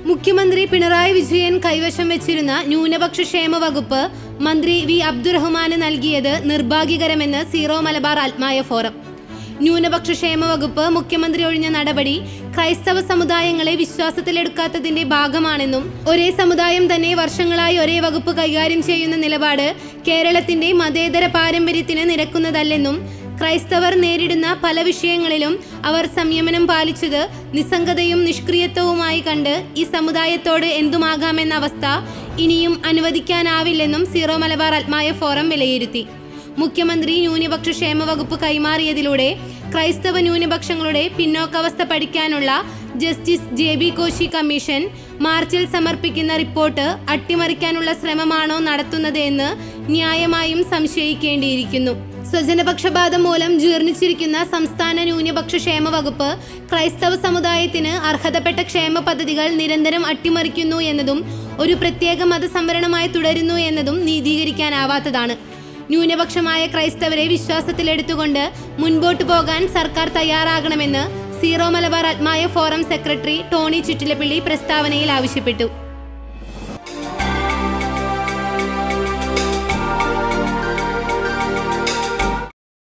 മുഖ്യമന്ത്രി പിണറായി വിജയൻ കൈവശം വെച്ചിരുന്ന ന്യൂനപക്ഷ ക്ഷേമ വകുപ്പ് മന്ത്രി വി അബ്ദുറഹ്മാന് നൽകിയത് നിർഭാഗ്യകരമെന്ന് സീറോ മലബാർ ആത്മായ ഫോറം ന്യൂനപക്ഷ ക്ഷേമ വകുപ്പ് മുഖ്യമന്ത്രി ഒഴിഞ്ഞ നടപടി ക്രൈസ്തവ സമുദായങ്ങളെ വിശ്വാസത്തിലെടുക്കാത്തതിന്റെ ഭാഗമാണെന്നും ഒരേ സമുദായം തന്നെ വർഷങ്ങളായി ഒരേ വകുപ്പ് കൈകാര്യം ചെയ്യുന്ന നിലപാട് കേരളത്തിന്റെ മതേതര പാരമ്പര്യത്തിന് നിരക്കുന്നതല്ലെന്നും ക്രൈസ്തവർ നേരിടുന്ന പല വിഷയങ്ങളിലും അവർ സംയമനം പാലിച്ചത് നിസ്സംഗതയും നിഷ്ക്രിയത്വവുമായി കണ്ട് ഈ സമുദായത്തോട് എന്തുമാകാമെന്ന അവസ്ഥ ഇനിയും അനുവദിക്കാനാവില്ലെന്നും സീറോ മലബാർ ആത്മായ ഫോറം വിലയിരുത്തി മുഖ്യമന്ത്രി ന്യൂനപക്ഷ ക്ഷേമ വകുപ്പ് കൈമാറിയതിലൂടെ ക്രൈസ്തവ ന്യൂനപക്ഷങ്ങളുടെ പിന്നോക്കാവസ്ഥ പഠിക്കാനുള്ള justice J B Koshy commission മാർച്ചിൽ സമർപ്പിക്കുന്ന റിപ്പോർട്ട് അട്ടിമറിക്കാനുള്ള ശ്രമമാണോ നടത്തുന്നത് എന്ന് ന്യായമായും സംശയിക്കേണ്ടിയിരിക്കുന്നു സ്വജനപക്ഷപാതം മൂലം ജീർണിച്ചിരിക്കുന്ന സംസ്ഥാന ന്യൂനപക്ഷ ക്ഷേമ വകുപ്പ് ക്രൈസ്തവ സമുദായത്തിന് അർഹതപ്പെട്ട ക്ഷേമ പദ്ധതികൾ നിരന്തരം അട്ടിമറിക്കുന്നു എന്നതും ഒരു പ്രത്യേക മതസംവരണമായി തുടരുന്നു എന്നതും നീതീകരിക്കാനാവാത്തതാണ് ന്യൂനപക്ഷമായ ക്രൈസ്തവരെ വിശ്വാസത്തിലെടുത്തുകൊണ്ട് മുൻപോട്ടു പോകാൻ സർക്കാർ തയ്യാറാകണമെന്ന് സീറോ മലബാർ ആത്മായ ഫോറം സെക്രട്ടറി ടോണി ചുറ്റിലപ്പിള്ളി പ്രസ്താവനയിൽ ആവശ്യപ്പെട്ടു